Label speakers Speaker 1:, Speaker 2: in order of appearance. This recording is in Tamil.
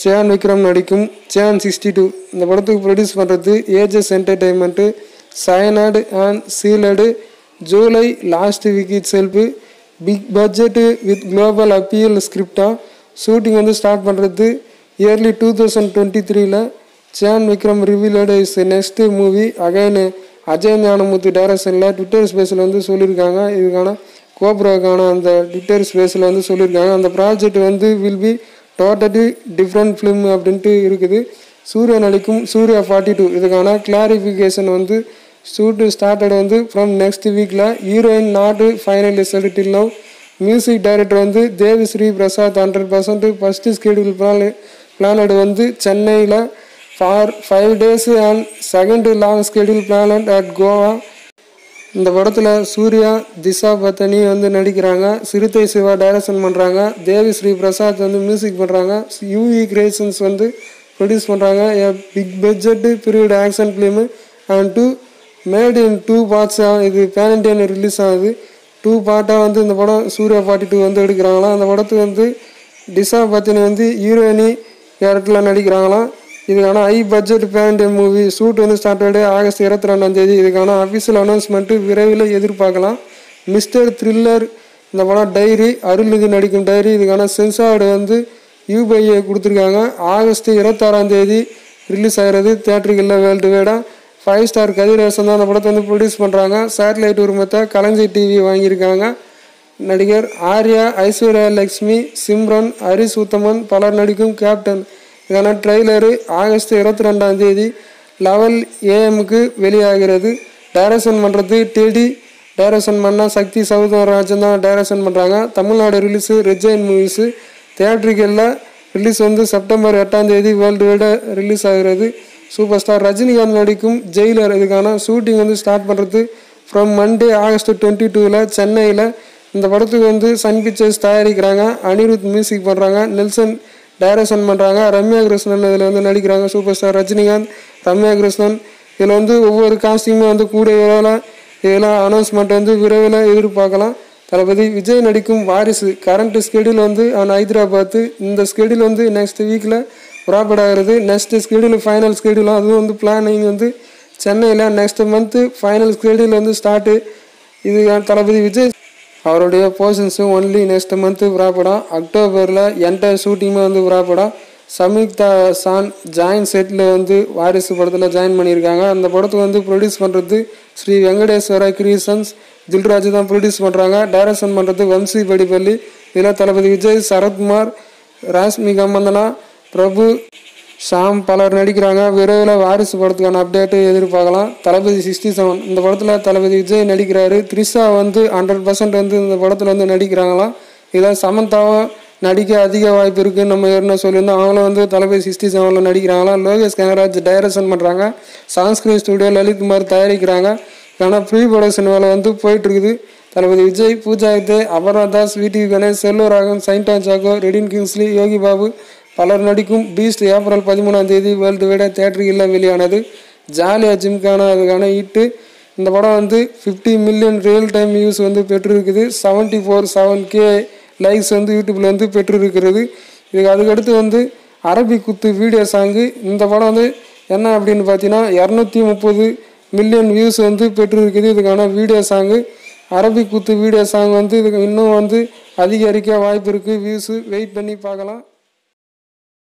Speaker 1: சேன் விக்ரம் நடிக்கும் சேன் சிக்ஸ்டி டூ இந்த படத்துக்கு ப்ரொடியூஸ் பண்ணுறது AGS entertainment signed and sealed July last week itself big budget with global appeal ஸ்கிரிப்டாக ஷூட்டிங் வந்து ஸ்டார்ட் பண்ணுறது இயர்லி டூ தௌசண்ட் டுவெண்ட்டி த்ரீல Chiyaan Vikram revealed is next movie again Ajay Gnanamurthy டைரக்ஷனில் ட்விட்டர் ஸ்பேஸில் வந்து சொல்லியிருக்காங்க இதுக்கான கோப்ரோக்கான அந்த ட்விட்டர் ஸ்பேஸில் வந்து சொல்லியிருக்காங்க அந்த ப்ராஜெக்ட் வந்து will be totally different film அப்படின்ட்டு இருக்குது சூர்யா நடிக்கும் சூர்யா ஃபார்ட்டி டூ இதுக்கான கிளாரிஃபிகேஷன் வந்து ஷூட்டு ஸ்டார்டட் வந்து ஃப்ரம் நெக்ஸ்ட் வீக்கில் heroine not final result till now music director வந்து Devi Sri Prasad hundred percent first schedule plan planned வந்து சென்னையில் for five days and second long schedule planned at Goa இந்த படத்தில் சூர்யா திஷா பத்தனி வந்து நடிக்கிறாங்க சிறுத்தை சிவா டைரக்ஷன் பண்ணுறாங்க தேவி ஸ்ரீ பிரசாத் வந்து மியூசிக் பண்ணுறாங்க யூவி கிரியேஷன்ஸ் வந்து ப்ரொடியூஸ் பண்ணுறாங்க a big budget period action film and to made in two parts இது பேன் இண்டியன் ரிலீஸ் ஆகுது டூ பார்ட்டாக வந்து இந்த படம் சூர்யா ஃபார்ட்டி டூ வந்து எடுக்கிறாங்களாம் அந்த படத்துக்கு வந்து டிஷா பத்தினி வந்து ஹீரோயினி கேரக்டரில் நடிக்கிறாங்களாம் இதுக்கான high budget pan movie shoot வந்து ஸ்டார்ட் ஆகிடு ஆகஸ்ட் இருபத்தி ரெண்டாம் தேதி இதுக்கான அஃபிஷியல் அனௌன்ஸ்மெண்ட்டு விரைவில் எதிர்பார்க்கலாம் மிஸ்டர் த்ரில்லர் இந்த படம் டைரி அருள்நிதி நடிக்கும் டைரி இதுக்கான சென்சார்டு வந்து யூபிஐ கொடுத்துருக்காங்க ஆகஸ்ட் இருபத்தாறாம் தேதி ரிலீஸ் ஆகிறது தேட்டருகளில் வேர்ல்டு வேடாக ஃபைவ் ஸ்டார் கதிரேசன் தான் அந்த படத்தை வந்து ப்ரொடியூஸ் பண்ணுறாங்க சேட்டலைட் உரிமத்தை கலைஞர் டிவி வாங்கியிருக்காங்க நடிகர் ஆர்யா ஐஸ்வர்யா லக்ஷ்மி சிம்ரன் ஹரிஷ் உத்தமன் பலர் நடிக்கும் கேப்டன் இதன ட்ரெய்லரு ஆகஸ்ட் இருபத்தி ரெண்டாம் தேதி லெவல் ஏஎம்க்கு வெளியாகிறது டைரக்ஷன் பண்ணுறது டெடி டைரக்ஷன் பண்ணால் சக்தி சௌதரராஜன் தான் டைரக்ஷன் பண்ணுறாங்க தமிழ்நாடு ரிலீஸு ரெஜைன் மூவிஸு தேட்டருகளில் ரிலீஸ் வந்து செப்டம்பர் எட்டாம் தேதி வேர்ல்டு வைட ரிலீஸ் ஆகிறது சூப்பர் ஸ்டார் ரஜினிகாந்த் நடிக்கும் ஜெயிலர் இதுக்கான ஷூட்டிங் வந்து ஸ்டார்ட் பண்ணுறது ஃப்ரம் மண்டே ஆகஸ்ட் டுவெண்ட்டி டூவில் சென்னையில் இந்த படத்துக்கு வந்து சன் பிக்சர்ஸ் தயாரிக்கிறாங்க அனிருத் மியூசிக் பண்ணுறாங்க நெல்சன் டைரக்ஷன் பண்ணுறாங்க ரம்யா கிருஷ்ணன் இதில் வந்து நடிக்கிறாங்க சூப்பர் ஸ்டார் ரஜினிகாந்த் ரம்யா கிருஷ்ணன் இதில் வந்து ஒவ்வொரு காஸ்டியூமும் வந்து கூட இதெல்லாம் இதெல்லாம் அனௌன்ஸ்மெண்ட் வந்து விரைவில் எதிர்பார்க்கலாம் தளபதி விஜய் நடிக்கும் வாரிசு கரண்ட் ஸ்கெடியூல் வந்து அவன் ஹைதராபாத்து இந்த ஸ்கெடியூல் வந்து நெக்ஸ்ட் வீக்கில் ப்ராப்பர்ட் ஆகிறது நெக்ஸ்ட் ஸ்கெடியூல் ஃபைனல் ஸ்கெடியூலும் அதுவும் வந்து பிளானிங் வந்து சென்னையில் நெக்ஸ்ட் மந்த்து ஃபைனல் ஸ்கெடியூல் வந்து ஸ்டார்ட்டு இது தளபதி விஜய் அவருடைய போர்ஷன்ஸும் ஒன்லி நெக்ஸ்ட் மந்த்து ப்ராப்படாக அக்டோபரில் என்டையர் ஷூட்டிங்குமே வந்து ப்ராப்படாக சம்யுக்தா சான் ஜாயின் செட்டில் வந்து வாரிசு படத்தில் ஜாயின் பண்ணியிருக்காங்க அந்த படத்தை வந்து ப்ரொடியூஸ் பண்ணுறது ஸ்ரீ வெங்கடேஸ்வர கிரியேஷன்ஸ் தில்ராஜ் தான் ப்ரொடியூஸ் பண்ணுறாங்க டைரக்ஷன் பண்ணுறது வம்சி படிப்பள்ளி இதில் தளபதி விஜய் சரத்குமார் ராஷ்மிகா மந்தனா பிரபு ஷாம் பலர் நடிக்கிறாங்க விரைவில் வாரிசு படத்துக்கான அப்டேட்டு எதிர்பார்க்கலாம் தளபதி சிக்ஸ்டி செவன் இந்த படத்தில் தளபதி விஜய் நடிக்கிறாரு த்ரிஷா வந்து ஹண்ட்ரட் பர்சன்ட் வந்து இந்த படத்தில் வந்து நடிக்கிறாங்களாம் இதில் சமந்தாவும் நடிக்க அதிக வாய்ப்பு இருக்குன்னு நம்ம ஏற்கனவே சொல்லியிருந்தோம் அவங்களும் வந்து தளபதி சிக்ஸ்டி செவனில் நடிக்கிறாங்களாம் லோகேஷ் கனகராஜ் டைரக்ஷன் பண்ணுறாங்க சான்ஸ்கிரீன் ஸ்டுடியோ லலித் குமார் தயாரிக்கிறாங்க ஆனால் ப்ரீ ப்ரொடக்ஷன் வேலை வந்து போயிட்டுருக்குது தளபதி விஜய் பூஜா ஹெக்டே அபர்ணாதாஸ் விடிவி கணேஷ் செல்வராகவன் சைன்டா ஜாகோ ரெடின் கிங்ஸ்லி யோகி பாபு பலர் நடிக்கும் பீஸ்ட் ஏப்ரல் பதிமூணாம் தேதி வேர்ல்டு வைட தேட்டரில் வெளியானது ஜாலியா ஜிம்கான அதுக்கான ஹிட்டு இந்த படம் வந்து fifty million real time views வந்து பெற்றிருக்குது seventy four seven K likes வந்து யூடியூப்பில் வந்து பெற்றிருக்கிறது இதுக்கு அதுக்கடுத்து வந்து அரபி குத்து வீடியோ சாங்கு இந்த படம் வந்து என்ன அப்படின்னு பார்த்தீங்கன்னா இரநூத்தி முப்பது மில்லியன் வியூஸ் வந்து பெற்றிருக்குது இதுக்கான வீடியோ சாங்கு அரபி குத்து வீடியோ சாங் வந்து இதுக்கு இன்னும் வந்து அதிகரிக்க வாய்ப்பு இருக்குது வியூஸு வெயிட் பண்ணி பார்க்கலாம்